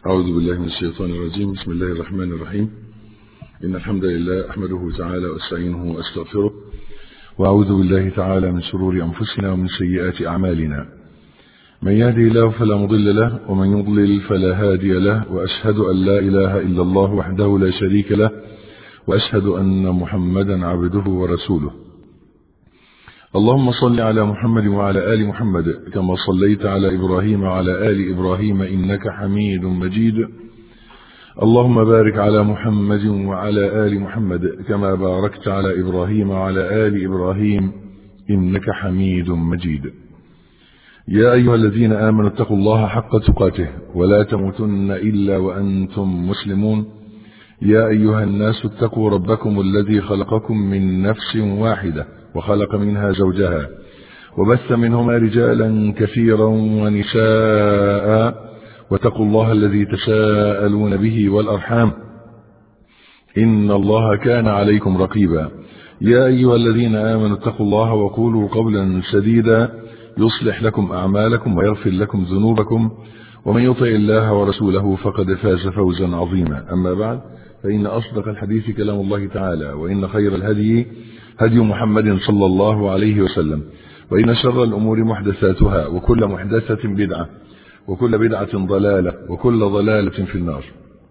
أعوذ بالله من الشيطان الرجيم بسم الله الرحمن الرحيم إن الحمد لله أحمده تعالى واستعينه وأستغفره وأعوذ بالله تعالى من شرور أنفسنا ومن سيئات أعمالنا من يهدي الله فلا مضل له ومن يضلل فلا هادي له وأشهد أن لا إله إلا الله وحده لا شريك له وأشهد أن محمدا عبده ورسوله اللهم صل على محمد وعلى آل محمد كما صليت على إبراهيم وعلى آل إبراهيم إنك حميد مجيد اللهم بارك على محمد وعلى آل محمد كما باركت على إبراهيم وعلى آل إبراهيم إنك حميد مجيد يا أيها الذين آمنوا اتقوا الله حق تقاته ولا تموتن إلا وأنتم مسلمون يا أيها الناس اتقوا ربكم الذي خلقكم من نفس واحدة وخلق منها زوجها وبث منهما رجالا كثيرا ونساء واتقوا الله الذي تساءلون به والأرحام إن الله كان عليكم رقيبا يا أيها الذين آمنوا اتقوا الله وقولوا قولا سديدا يصلح لكم أعمالكم ويغفر لكم ذنوبكم ومن يطع الله ورسوله فقد فاز فوزا عظيما أما بعد فإن أصدق الحديث كلام الله تعالى وإن خير الهدي هدي محمد صلى الله عليه وسلم وإن شر الأمور محدثاتها وكل محدثة بدعة وكل بدعة ضلالة وكل ضلالة في النار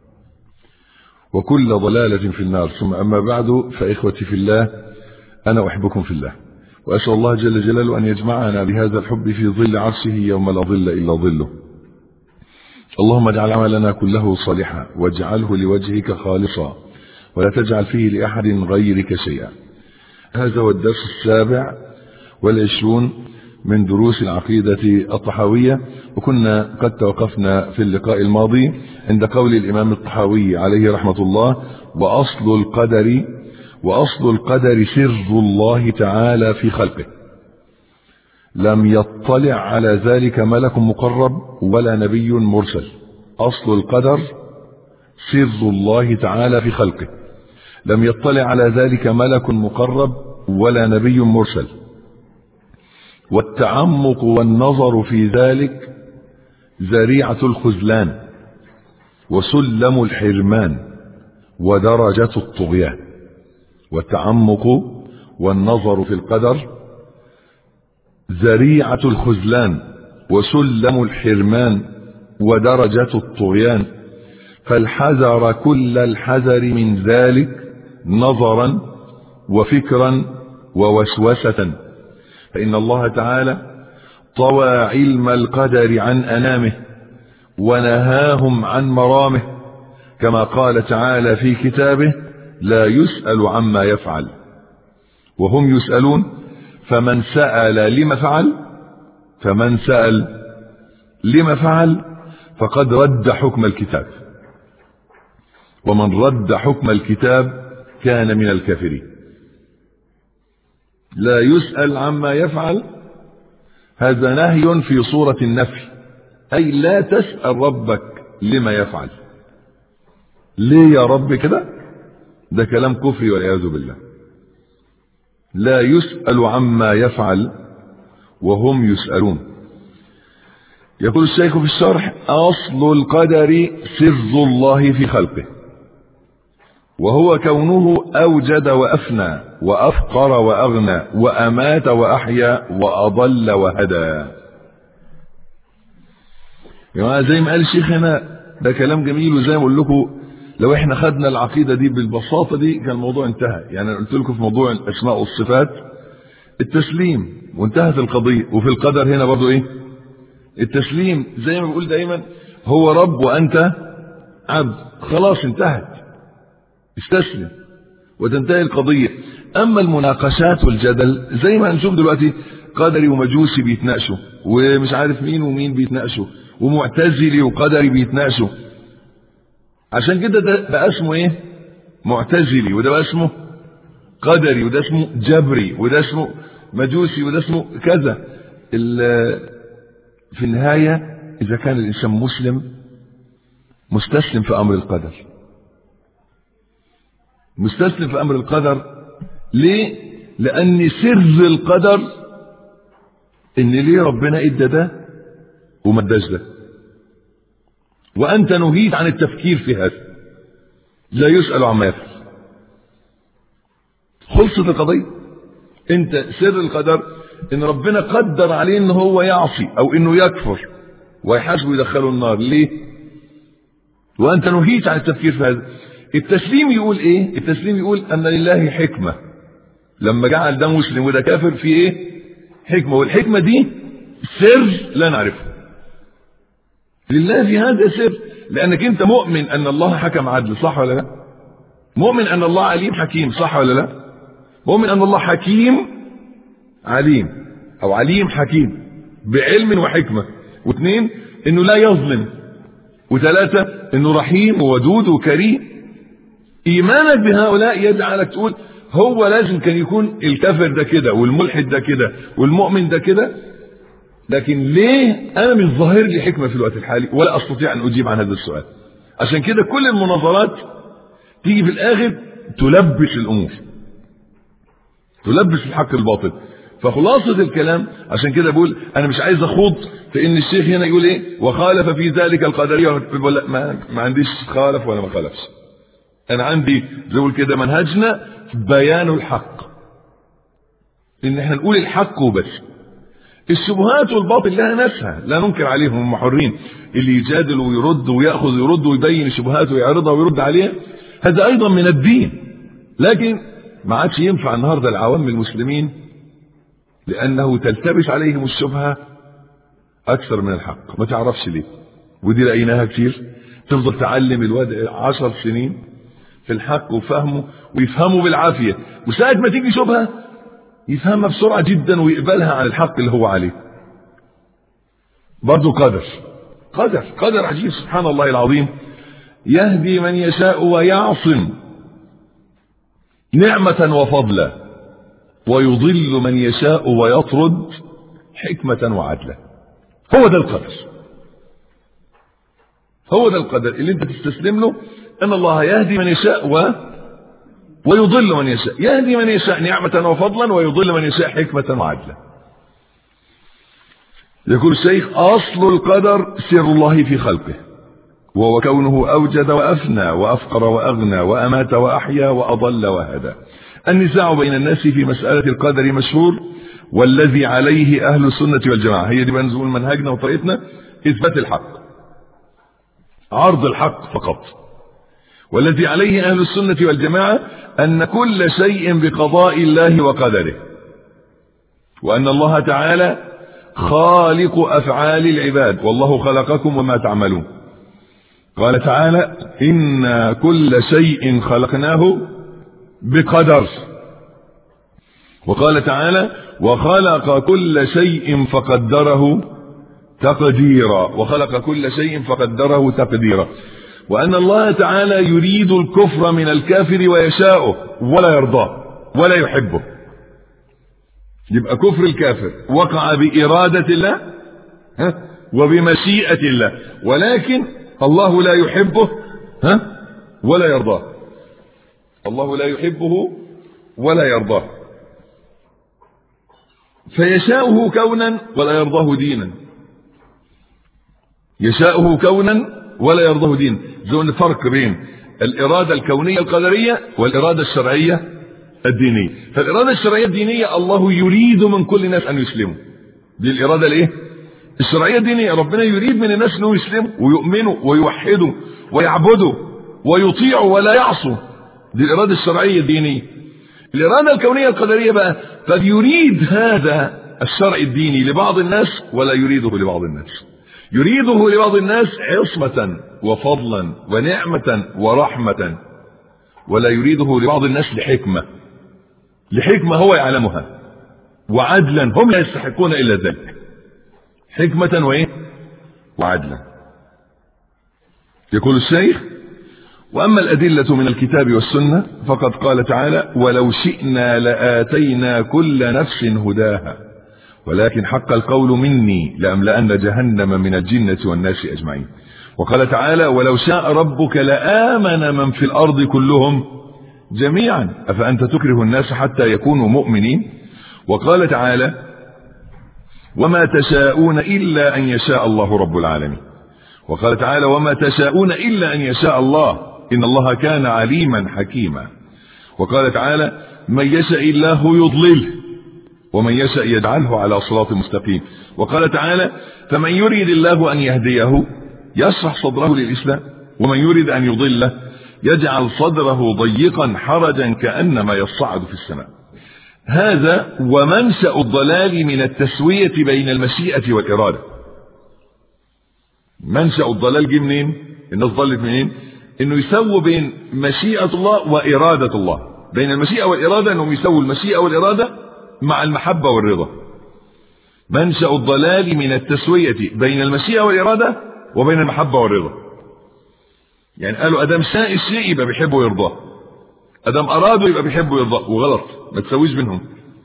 وكل ضلالة في النار ثم أما بعد فإخوتي في الله أنا أحبكم في الله وأسأل الله جل جلاله أن يجمعنا بهذا الحب في ظل عرشه يوم لا ظل إلا ظله اللهم اجعل عملنا كله صالحا واجعله لوجهك خالصا ولا تجعل فيه لأحد غيرك شيئا هذا هو الدرس السابع والعشرون من دروس العقيدة الطحاوية وكنا قد توقفنا في اللقاء الماضي عند قول الإمام الطحاوي عليه رحمة الله وأصل القدر وأصل القدر سر الله تعالى في خلقه لم يطلع على ذلك ملك مقرب ولا نبي مرسل أصل القدر سر الله تعالى في خلقه لم يطلع على ذلك ملك مقرب ولا نبي مرسل والتعمق والنظر في ذلك ذريعة الخذلان وسلم الحرمان ودرجة الطغيان والتعمق والنظر في القدر ذريعة الخذلان وسلم الحرمان ودرجة الطغيان فالحذر كل الحذر من ذلك نظرا وفكرا ووسوسة فإن الله تعالى طوى علم القدر عن أنامه ونهاهم عن مرامه كما قال تعالى في كتابه لا يسأل عما يفعل وهم يسألون فمن سأل لما فعل فمن سأل لما فعل فقد رد حكم الكتاب ومن رد حكم الكتاب كان من الكافرين لا يسأل عما يفعل هذا نهي في صورة النفي أي لا تسأل ربك لما يفعل ليه يا رب كده ده كلام كفري والعياذ بالله لا يسأل عما يفعل وهم يسألون يقول الشيخ في الشرح أصل القدر سر الله في خلقه وهو كونه أوجد وأفنى وأفقر وأغنى وأمات وأحيا وأضل وهدى يعني زي ما قال الشيخ هنا ده كلام جميل وزي ما أقول لكم لو احنا خدنا العقيدة دي بالبساطة دي كان الموضوع انتهى يعني أنا قلت لكم في موضوع الأسماء والصفات التسليم وانتهت القضية وفي القدر هنا برضو ايه التسليم زي ما بقول دايما هو رب وأنت عبد خلاص انتهت استسلم وتنتهي القضية أما المناقشات والجدل زي ما هنشوف دلوقتي قدري ومجوسي بيتناقشوا ومش عارف مين ومين بيتناقشوا ومعتزلي وقدري بيتناقشوا عشان كده ده بقى اسمه ايه معتزلي وده بقى اسمه قدري وده اسمه جبري وده اسمه مجوسي وده اسمه كذا في النهاية إذا كان الإنسان مسلم مستسلم في أمر القدر مستسلم في أمر القدر ليه لأن سر القدر إن ليه ربنا إدى ده وما اداش ده وأنت نهيت عن التفكير في هذا لا يسأل عما يفعل خلصت القضية انت سر القدر ان ربنا قدر عليه ان هو يعصي او انه يكفر ويحاسبه يدخله النار ليه وانت نهيت عن التفكير في هذا التسليم يقول ايه التسليم يقول ان لله حكمة لما جعل ده مسلم وده كافر في ايه حكمة والحكمة دي سر لا نعرفه لله في هذا سر لانك انت مؤمن ان الله حكم عدل صح ولا لا مؤمن ان الله عليم حكيم صح ولا لا مؤمن ان الله حكيم عليم او عليم حكيم بعلم وحكمة واثنين انه لا يظلم وثلاثة انه رحيم وودود وكريم ايمانك بهؤلاء يجعلك تقول هو لازم كان يكون الكافر ده كده والملحد ده كده والمؤمن ده كده لكن ليه انا مش ظاهر لي حكمة في الوقت الحالي ولا استطيع ان اجيب عن هذا السؤال عشان كده كل المناظرات تيجي في الاخر تلبس الامور تلبس الحق الباطل فخلاصة الكلام عشان كده بقول انا مش عايز اخوض في ان الشيخ هنا يقول ايه وخالف في ذلك القدرية ولا ما, ما عنديش خالف ولا ما خالفش انا عندي زي ما كده منهجنا بيان الحق ان احنا نقول الحق وبس الشبهات والباطل لها ناسها لا ننكر عليهم هم حرين اللي يجادل ويرد وياخذ ويرد ويبين الشبهات ويعرضها ويرد عليها هذا ايضا من الدين لكن ما عادش ينفع النهارده العوام المسلمين لانه تلتبس عليهم الشبهه اكثر من الحق ما تعرفش ليه ودي لقيناها كتير تفضل تعلم الواد عشر سنين في الحق وفهمه ويفهمه بالعافيه وساعه ما تيجي شبهه يفهمها بسرعه جدا ويقبلها عن الحق اللي هو عليه برضه قدر قدر قدر عجيب سبحان الله العظيم يهدي من يشاء ويعصم نعمة وفضلا ويضل من يشاء ويطرد حكمة وعدلا هو ده القدر هو ده القدر اللي انت تستسلم له ان الله يهدي من يشاء و ويضل من يشاء يهدي من يشاء نعمة وفضلا ويضل من يشاء حكمة وعدلا يقول الشيخ أصل القدر سر الله في خلقه وهو كونه أوجد وأفنى وأفقر وأغنى وأمات وأحيا وأضل وهدى النزاع بين الناس في مسألة القدر مشهور والذي عليه أهل السنة والجماعة هي دي بقى نزول منهجنا وطريقتنا إثبات الحق عرض الحق فقط والذي عليه أهل السنة والجماعة أن كل شيء بقضاء الله وقدره وأن الله تعالى خالق أفعال العباد والله خلقكم وما تعملون قال تعالى إن كل شيء خلقناه بقدر وقال تعالى وخلق كل شيء فقدره تقديرا وخلق كل شيء فقدره تقديرا وأن الله تعالى يريد الكفر من الكافر ويشاءه ولا يرضاه ولا يحبه يبقى كفر الكافر وقع بإرادة الله ها وبمشيئة الله ولكن الله لا يحبه ها ولا يرضاه الله لا يحبه ولا يرضاه فيشاؤه كونا ولا يرضاه دينا يشاؤه كونا ولا يرضاه دينا زي الفرق بين الإرادة الكونية القدرية والإرادة الشرعية الدينية فالإرادة الشرعية الدينية الله يريد من كل الناس أن يسلموا دي الإرادة الإيه الشرعية الدينية ربنا يريد من الناس أنه يسلموا ويؤمنوا ويوحدوا ويعبدوا ويطيعوا ولا يعصوا دي الإرادة الشرعية الدينية الإرادة الكونية القدرية بقى قد يريد هذا الشرع الديني لبعض الناس ولا يريده لبعض الناس يريده لبعض الناس عصمة وفضلا ونعمة ورحمة ولا يريده لبعض الناس لحكمة لحكمة هو يعلمها وعدلا هم لا يستحقون إلا ذلك حكمة وإيه وعدلا يقول الشيخ وأما الأدلة من الكتاب والسنة فقد قال تعالى ولو شئنا لآتينا كل نفس هداها ولكن حق القول مني لأملأن جهنم من الجنة والناس أجمعين وقال تعالى ولو شاء ربك لآمن من في الأرض كلهم جميعا أفأنت تكره الناس حتى يكونوا مؤمنين وقال تعالى وما تشاءون إلا أن يشاء الله رب العالمين وقال تعالى وما تشاءون إلا أن يشاء الله إن الله كان عليما حكيما وقال تعالى من يشاء الله يضلله ومن يشاء يجعله على صراط مستقيم وقال تعالى فمن يريد الله أن يهديه يشرح صدره للإسلام ومن يريد أن يضله يجعل صدره ضيقا حرجا كأنما يصعد في السماء هذا ومنشأ الضلال من التسوية بين المشيئة والإرادة منشأ الضلال جه منين الناس ضلت منين انه يسووا بين مشيئة الله وإرادة الله بين المشيئة والإرادة انهم يسووا المشيئة والإرادة مع المحبة والرضا منشأ الضلال من التسوية بين المشيئة والإرادة وبين المحبة والرضا يعني قالوا أدام شاء الشيء يبقى بيحبه ويرضاه أدام أرادوا يبقى بيحبه ويرضاه وغلط ما تسويش بينهم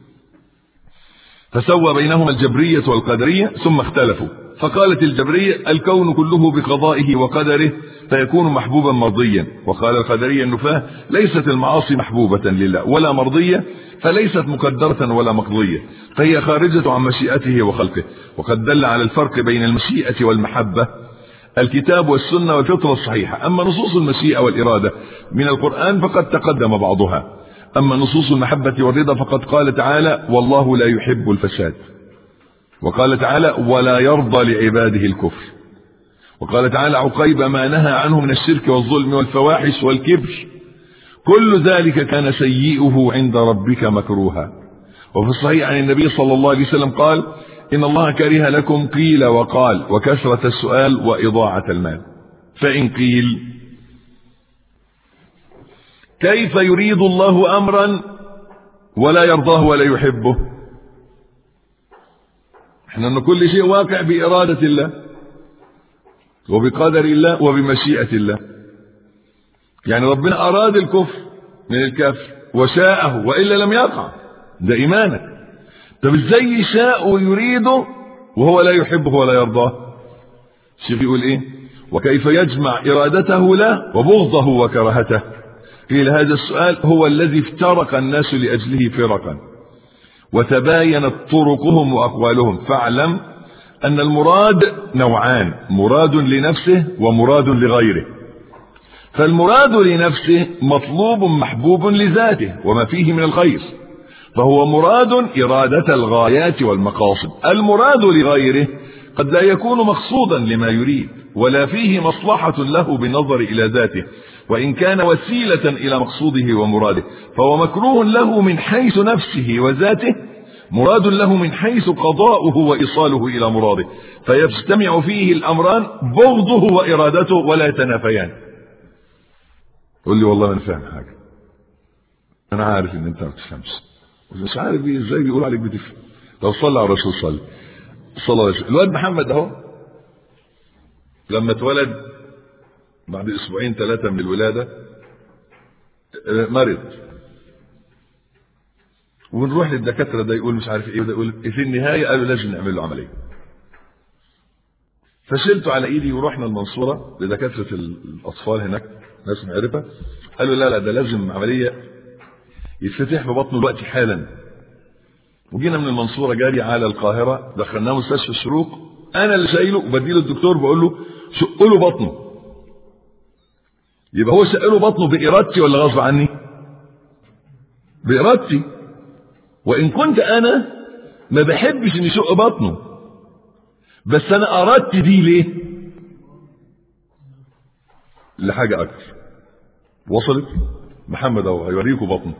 فسوى بينهما الجبرية والقدرية ثم اختلفوا فقالت الجبرية الكون كله بقضائه وقدره فيكون محبوبا مرضيا وقال القدرية النفاة ليست المعاصي محبوبة لله ولا مرضية فليست مقدرة ولا مقضية فهي خارجة عن مشيئته وخلقه وقد دل على الفرق بين المشيئة والمحبة الكتاب والسنة والفطرة الصحيحة أما نصوص المشيئة والإرادة من القرآن فقد تقدم بعضها أما نصوص المحبة والرضا فقد قال تعالى والله لا يحب الفساد وقال تعالى ولا يرضى لعباده الكفر وقال تعالى عقيب ما نهى عنه من الشرك والظلم والفواحش والكبر كل ذلك كان سيئه عند ربك مكروها وفي الصحيح عن النبي صلى الله عليه وسلم قال إن الله كره لكم قيل وقال وكثرة السؤال وإضاعة المال فإن قيل كيف يريد الله أمرا ولا يرضاه ولا يحبه احنا ان كل شيء واقع بإرادة الله وبقدر الله وبمشيئة الله يعني ربنا أراد الكفر من الكافر وشاءه وإلا لم يقع ده إيمانك طب ازاي يشاء ويريده وهو لا يحبه ولا يرضاه الشيخ يقول ايه وكيف يجمع إرادته له وبغضه وكرهته قيل هذا السؤال هو الذي افترق الناس لأجله فرقا وتباينت طرقهم وأقوالهم فاعلم أن المراد نوعان مراد لنفسه ومراد لغيره فالمراد لنفسه مطلوب محبوب لذاته وما فيه من الخير فهو مراد إرادة الغايات والمقاصد المراد لغيره قد لا يكون مقصودا لما يريد ولا فيه مصلحة له بالنظر إلى ذاته وإن كان وسيلة إلى مقصوده ومراده فهو مكروه له من حيث نفسه وذاته مراد له من حيث قضاؤه وإيصاله إلى مراده فيجتمع فيه الأمران بغضه وإرادته ولا يتنافيان قل لي والله أنا فاهم حاجة أنا عارف إن أنت ما بتفهمش مش عارف إيه إزاي بيقول عليك بتفهم لو صلى على الرسول صلى صلى الله عليه وسلم الواد محمد أهو لما اتولد بعد اسبوعين ثلاثة من الولادة مرض ونروح للدكاترة ده يقول مش عارف ايه وده يقول في النهاية قالوا لازم نعمل له عملية فشلته على ايدي ورحنا المنصورة لدكاترة الاطفال هناك ناس معرفة قالوا لا لا ده لازم عملية يتفتح في بطنه دلوقتي حالا وجينا من المنصورة جاري على القاهرة دخلناه مستشفى الشروق انا اللي شايله وبديله الدكتور بقول له شق له بطنه يبقى هو شق له بطنه بارادتي ولا غصب عني بارادتي وان كنت انا ما بحبش ان يشق بطنه بس انا اردت دي ليه لحاجة اكتر وصلت محمد اهو هيوريكم بطنه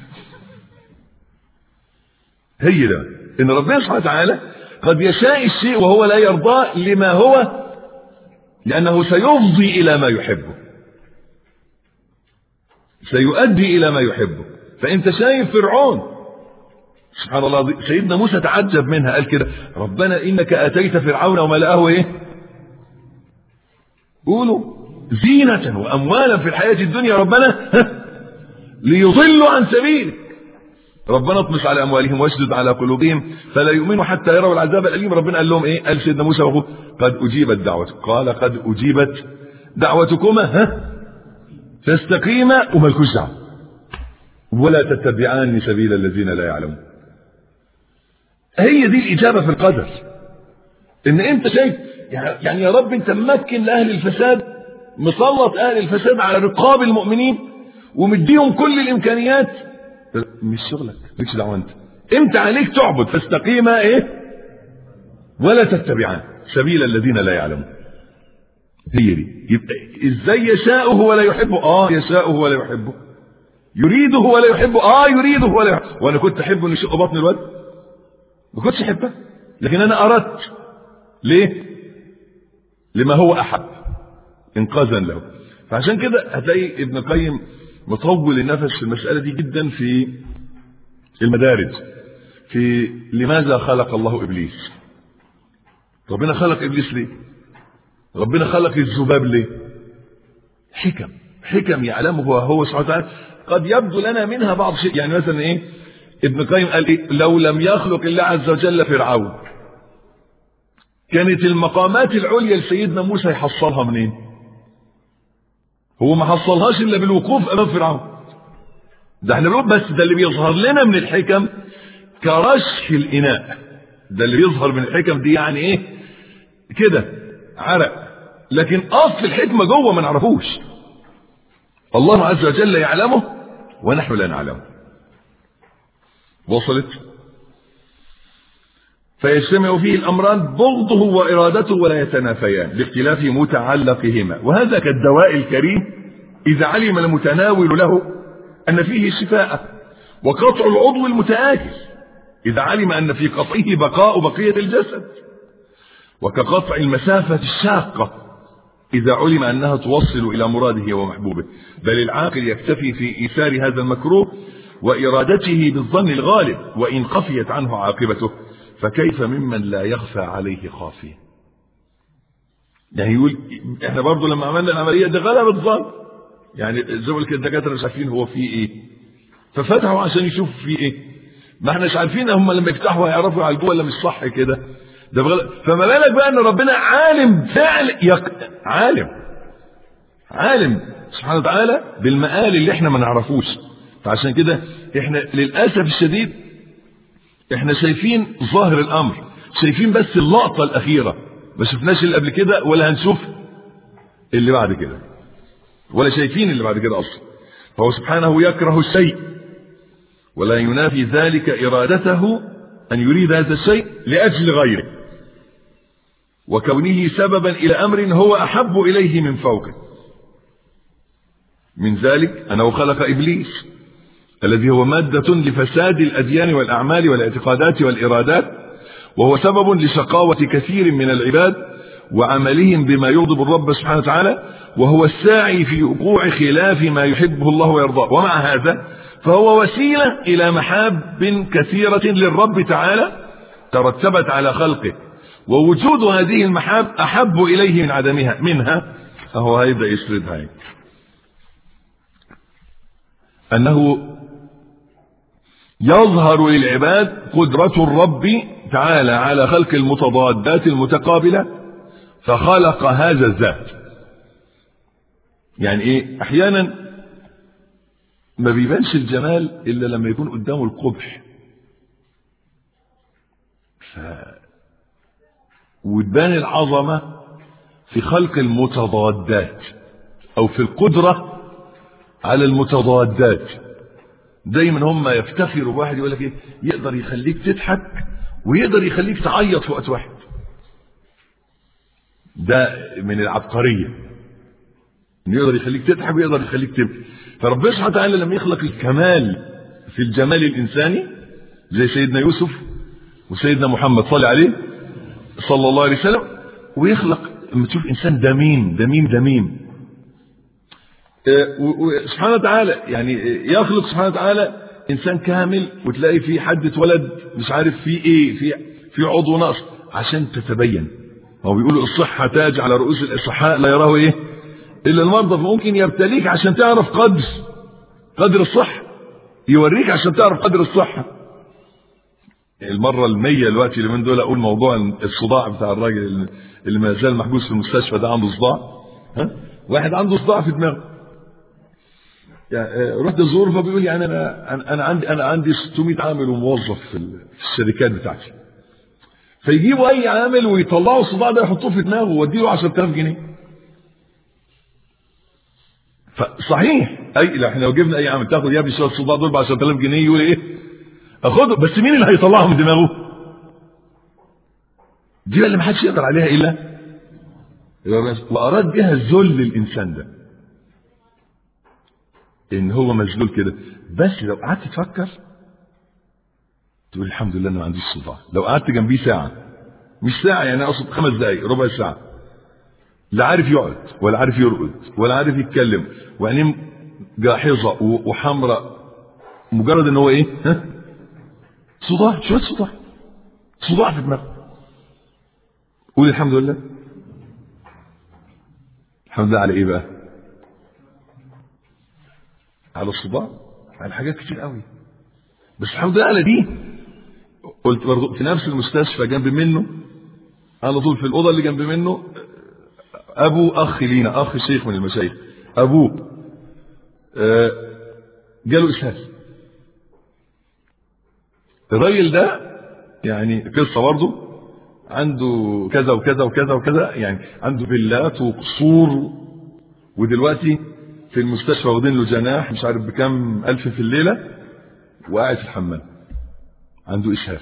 هي ده ان ربنا سبحانه وتعالى قد يشاء الشيء وهو لا يرضاه لما هو لانه سيفضي الى ما يحبه سيؤدي الى ما يحبه فانت شايف فرعون سبحان الله سيدنا موسى تعجب منها قال كده ربنا انك اتيت فرعون وملأه ايه قولوا زينة واموالا في الحياة الدنيا ربنا ليضلوا عن سبيلك ربنا اطمس على اموالهم واشدد على قلوبهم فلا يؤمنوا حتى يروا العذاب الاليم ربنا قال لهم ايه قال سيدنا موسى وقال قد اجيبت دعوتك قال قد اجيبت دعوتكما ها فاستقيما ومالكوش دعوه ولا تتبعان سبيل الذين لا يعلمون هي دي الإجابة في القدر إن أنت شايف يعني يعني يا رب انت ممكن لاهل الفساد مسلط اهل الفساد على رقاب المؤمنين ومديهم كل الامكانيات مش شغلك مش دعوه انت انت عليك تعبد فاستقيما ايه ولا تتبعان سبيل الذين لا يعلمون هي دي يبقى ازاي يشاءه ولا يحبه اه يشاءه ولا يحبه يريده ولا يحبه اه يريده ولا يحبه وانا كنت احبه ان يشق بطن الواد ما كنتش احبه لكن انا اردت ليه لما هو احب انقاذا له فعشان كده هتلاقي ابن القيم مطول النفس في المسألة دي جدا في المدارج في لماذا خلق الله إبليس ربنا خلق إبليس ليه ربنا خلق الذباب ليه حكم حكم يعلمه هو سبحانه وتعالى قد يبدو لنا منها بعض شيء يعني مثلا ايه ابن القيم قال ايه لو لم يخلق الله عز وجل فرعون كانت المقامات العليا لسيدنا موسى يحصلها منين هو ما حصلهاش الا بالوقوف امام فرعون ده احنا بنقول بس ده اللي بيظهر لنا من الحكم كرشح الاناء ده اللي بيظهر من الحكم دي يعني ايه كده عرق لكن اصل الحكمه جوه ما نعرفوش الله عز وجل يعلمه ونحن لا نعلمه وصلت فيجتمع فيه الامران بغضه وارادته ولا يتنافيان باختلاف متعلقهما وهذا كالدواء الكريم اذا علم المتناول له ان فيه شفاء وقطع العضو المتآكل اذا علم ان في قطعه بقاء بقيه الجسد وكقطع المسافه الشاقه إذا علم أنها توصل إلى مراده ومحبوبه بل العاقل يكتفي في إيثار هذا المكروه وإرادته بالظن الغالب وإن خفيت عنه عاقبته فكيف ممن لا يخفى عليه خافية يعني يقول احنا برضو لما عملنا العملية دي غلب الظن يعني زي ما الدكاترة مش عارفين هو فيه ايه ففتحوا عشان يشوفوا فيه ايه ما احناش عارفين هم لما يفتحوا هيعرفوا يعالجوه ولا مش صح كده ده بغل... فما بالك بقى ان ربنا عالم فعل يق... عالم عالم سبحانه وتعالى بالمقال اللي احنا ما نعرفوش فعشان كده احنا للاسف الشديد احنا شايفين ظاهر الامر شايفين بس اللقطه الاخيره ما شفناش اللي قبل كده ولا هنشوف اللي بعد كده ولا شايفين اللي بعد كده اصلا فهو سبحانه يكره الشيء ولا ينافي ذلك ارادته ان يريد هذا الشيء لاجل غيره وكونه سببا الى امر هو احب اليه من فوقه من ذلك انه خلق ابليس الذي هو مادة لفساد الأديان والأعمال والاعتقادات والإرادات وهو سبب لشقاوة كثير من العباد وعملهم بما يغضب الرب سبحانه وتعالى وهو الساعي في وقوع خلاف ما يحبه الله ويرضاه ومع هذا فهو وسيلة إلى محاب كثيرة للرب تعالى ترتبت على خلقه ووجود هذه المحاب أحب إليه من عدمها منها فهو هيبدأ يسردها أنه يظهر للعباد قدرة الرب تعالى على خلق المتضادات المتقابلة فخلق هذا الذات يعني ايه احيانا ما بيبانش الجمال الا لما يكون قدامه القبح ف... وتبان العظمة في خلق المتضادات او في القدرة على المتضادات دايما هم يفتخروا بواحد يقول لك ايه يقدر يخليك تضحك ويقدر يخليك تعيط في وقت واحد ده من العبقريه انه يقدر يخليك تضحك ويقدر يخليك تبكي فربنا سبحانه وتعالى لما يخلق الكمال في الجمال الانساني زي سيدنا يوسف وسيدنا محمد صلى عليه صلى الله عليه وسلم ويخلق لما تشوف انسان دميم دميم دميم سبحانه وتعالى يعني يخلق سبحانه وتعالى انسان كامل وتلاقي في حد اتولد مش عارف فيه ايه في في عضو نقص عشان تتبين هو بيقولوا الصحه تاج على رؤوس الاصحاء لا يراه ايه الا المرضى فممكن يبتليك عشان تعرف قدر قدر الصحه يوريك عشان تعرف قدر الصحه المره المية دلوقتي اللي من دول اقول موضوع الصداع بتاع الراجل اللي ما زال محبوس في المستشفى ده عنده صداع ها واحد عنده صداع في دماغه يعني رحت ازوره فبيقول يعني انا انا عندي انا عندي 600 عامل وموظف في الشركات بتاعتي فيجيبوا اي عامل ويطلعوا الصداع ده يحطوه في دماغه ويديله 10000 جنيه فصحيح اي لا احنا لو جبنا اي عامل تاخد يا ابني شويه الصداع دول ب 10000 جنيه يقول ايه اخده بس مين اللي هيطلعهم من دماغه دي اللي محدش يقدر عليها الا واراد بها ذل الانسان ده ان هو مذلول كده بس لو قعدت تفكر تقول الحمد لله انا ما عنديش صداع لو قعدت جنبيه ساعه مش ساعه يعني اقصد خمس دقائق ربع ساعه لا عارف يقعد ولا عارف يرقد ولا عارف يتكلم وعينيه جاحظه وحمراء مجرد ان هو ايه ها صداع شويه صداع صداع في دماغه قول الحمد لله الحمد لله على ايه بقى على الصداع على حاجات كتير قوي بس الحمد لله على دي قلت برضه في نفس المستشفى جنب منه على طول في الاوضه اللي جنب منه ابو اخ لينا اخ شيخ من المشايخ ابوه آه جاله اسهال الراجل ده يعني قصه برضه عنده كذا وكذا وكذا وكذا يعني عنده فيلات وقصور ودلوقتي في المستشفى واخدين له جناح مش عارف بكام الف في الليله وقاعد في الحمام عنده اسهال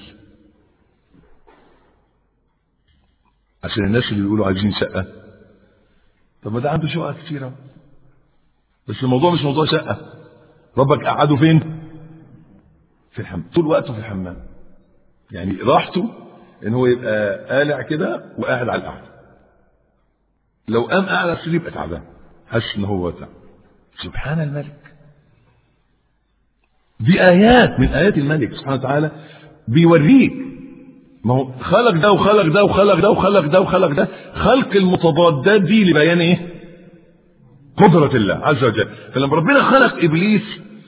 عشان الناس اللي بيقولوا عايزين شقه طب ما ده عنده شقق كتيره بس الموضوع مش موضوع شقه ربك قعده فين في الحمام طول وقته في الحمام يعني راحته ان هو يبقى قالع كده وقاعد على القعده لو قام قاعد على السرير يبقى تعبان حاسس ان هو تعب سبحان الملك دي ايات من ايات الملك سبحانه وتعالى بيوريك ما هو خلق ده وخلق ده وخلق ده وخلق ده وخلق ده خلق المتضادات دي لبيان ايه قدرة الله عز وجل فلما ربنا خلق ابليس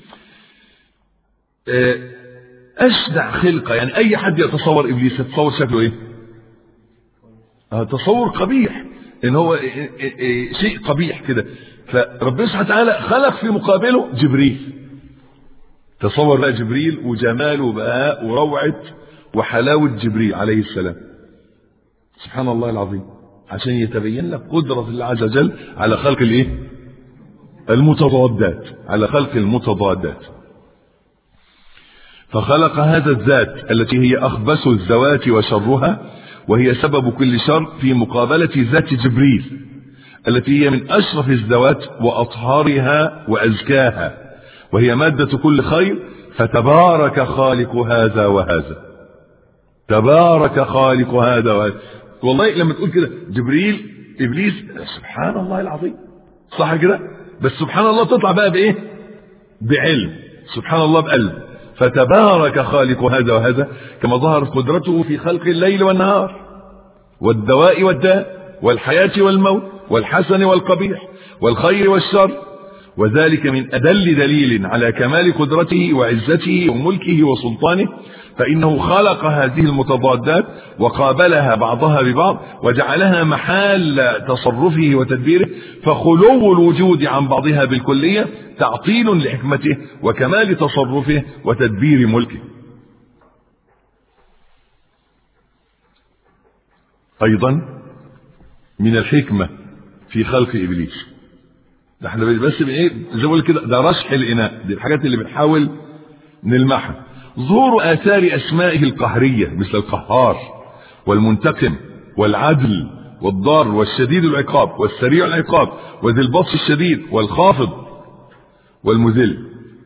اشدع خلقه يعني اي حد يتصور ابليس يتصور شكله ايه آه تصور قبيح ان هو إيه إيه إيه شيء قبيح كده فربنا سبحانه وتعالى خلق في مقابله جبريل تصور بقى جبريل وجمال وبهاء وروعه وحلاوه جبريل عليه السلام سبحان الله العظيم عشان يتبين لك قدره الله عز وجل على خلق الايه المتضادات على خلق المتضادات فخلق هذا الذات التي هي أخبث الذوات وشرها وهي سبب كل شر في مقابلة ذات جبريل التي هي من أشرف الذوات وأطهارها وأزكاها وهي مادة كل خير فتبارك خالق هذا وهذا تبارك خالق هذا وهذا والله لما تقول كده جبريل إبليس سبحان الله العظيم صح كده بس سبحان الله تطلع بقى بإيه بعلم سبحان الله بقلب فتبارك خالق هذا وهذا كما ظهرت قدرته في خلق الليل والنهار والدواء والداء والحياة والموت والحسن والقبيح والخير والشر وذلك من أدل دليل على كمال قدرته وعزته وملكه وسلطانه فإنه خلق هذه المتضادات وقابلها بعضها ببعض وجعلها محال تصرفه وتدبيره فخلو الوجود عن بعضها بالكلية تعطيل لحكمته وكمال تصرفه وتدبير ملكه أيضا من الحكمة في خلق إبليس ده احنا بس ايه زي ما كده ده رشح الإناء دي الحاجات اللي بنحاول نلمحها ظهور آثار أسمائه القهرية مثل القهار والمنتقم والعدل والضار والشديد العقاب والسريع العقاب وذي البطش الشديد والخافض والمذل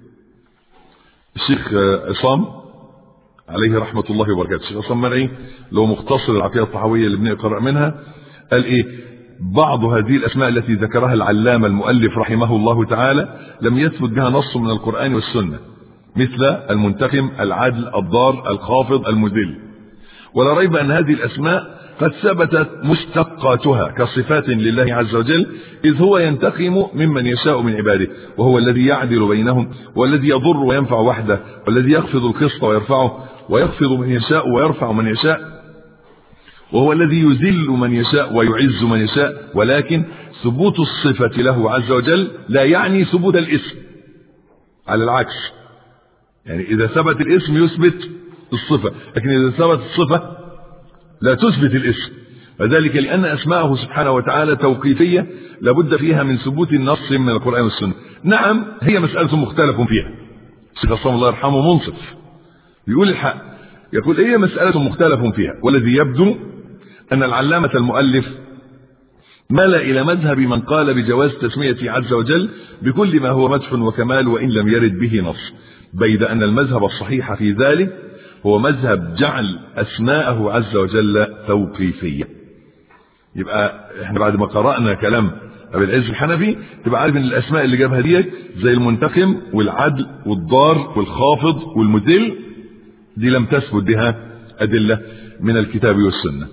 الشيخ عصام عليه رحمة الله وبركاته الشيخ عصام مرعي لو مختصر العقيدة الطحاوية اللي بنقرأ منها قال ايه بعض هذه الأسماء التي ذكرها العلامة المؤلف رحمه الله تعالى لم يثبت بها نص من القرآن والسنة مثل المنتقم العدل الضار الخافض المذل ولا ريب أن هذه الأسماء قد ثبتت مشتقاتها كصفات لله عز وجل إذ هو ينتقم ممن يشاء من عباده وهو الذي يعدل بينهم والذي يضر وينفع وحده والذي يخفض القسط ويرفعه ويخفض من يشاء ويرفع من يشاء وهو الذي يذل من يشاء ويعز من يشاء ولكن ثبوت الصفة له عز وجل لا يعني ثبوت الاسم على العكس يعني إذا ثبت الاسم يثبت الصفة لكن إذا ثبت الصفة لا تثبت الاسم وذلك لأن أسماءه سبحانه وتعالى توقيفية لابد فيها من ثبوت النص من القرآن والسنة نعم هي مسألة مختلف فيها شيخ الصوم الله يرحمه منصف بيقول الحق يقول هي مسألة مختلف فيها والذي يبدو أن العلامة المؤلف مال إلى مذهب من قال بجواز تسمية عز وجل بكل ما هو مدح وكمال وإن لم يرد به نص بيد أن المذهب الصحيح في ذلك هو مذهب جعل أسماءه عز وجل توقيفية يبقى احنا بعد ما قرأنا كلام أبي العز الحنفي تبقى عارف ان الأسماء اللي جابها ديت زي المنتقم والعدل والضار والخافض والمذل دي لم تثبت بها أدلة من الكتاب والسنة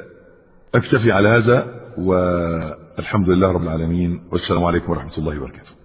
أكتفي على هذا والحمد لله رب العالمين والسلام عليكم ورحمة الله وبركاته